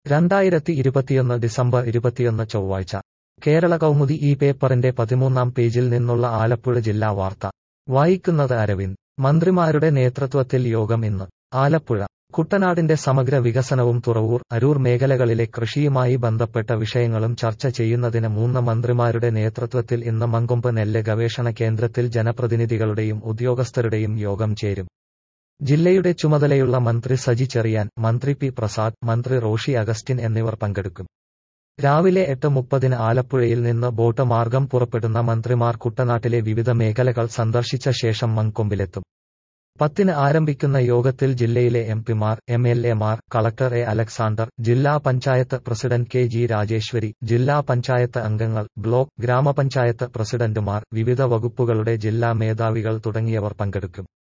രണ്ടായിരത്തി ഇരുപത്തിയൊന്ന് ഡിസംബർ ഇരുപത്തിയൊന്ന് ചൊവ്വാഴ്ച കേരള കൗമുദി ഈ പേപ്പറിന്റെ പതിമൂന്നാം പേജിൽ നിന്നുള്ള ആലപ്പുഴ ജില്ലാ വാർത്ത വായിക്കുന്നത് അരവിന്ദ് മന്ത്രിമാരുടെ നേതൃത്വത്തിൽ യോഗം ഇന്ന് ആലപ്പുഴ കുട്ടനാടിന്റെ സമഗ്ര വികസനവും തുറവൂർ അരൂർ മേഖലകളിലെ കൃഷിയുമായി ബന്ധപ്പെട്ട വിഷയങ്ങളും ചർച്ച ചെയ്യുന്നതിന് മൂന്ന് മന്ത്രിമാരുടെ നേതൃത്വത്തിൽ ഇന്ന് മങ്കൊമ്പ് നെല്ല് ഗവേഷണ കേന്ദ്രത്തിൽ ജനപ്രതിനിധികളുടെയും ഉദ്യോഗസ്ഥരുടെയും യോഗം ചേരും ജില്ലയുടെ ചുമതലയുള്ള മന്ത്രി സജി ചെറിയാൻ മന്ത്രി പി പ്രസാദ് മന്ത്രി റോഷി അഗസ്റ്റിൻ എന്നിവർ പങ്കെടുക്കും രാവിലെ എട്ട് മുപ്പതിന് ആലപ്പുഴയിൽ നിന്ന് ബോട്ട് മാർഗം പുറപ്പെടുന്ന മന്ത്രിമാർ കുട്ടനാട്ടിലെ വിവിധ മേഖലകൾ സന്ദർശിച്ച ശേഷം മങ്കൊമ്പിലെത്തും പത്തിന് ആരംഭിക്കുന്ന യോഗത്തിൽ ജില്ലയിലെ എം പിമാർ എം എൽ എമാർ കളക്ടർ എ അലക്സാണ്ടർ ജില്ലാ panchayat president K G Rajeshwari ജില്ലാ പഞ്ചായത്ത് അംഗങ്ങൾ ബ്ലോക്ക് ഗ്രാമപഞ്ചായത്ത് പ്രസിഡന്റുമാർ വിവിധ വകുപ്പുകളുടെ ജില്ലാ മേധാവികൾ തുടങ്ങിയവർ പങ്കെടുക്കും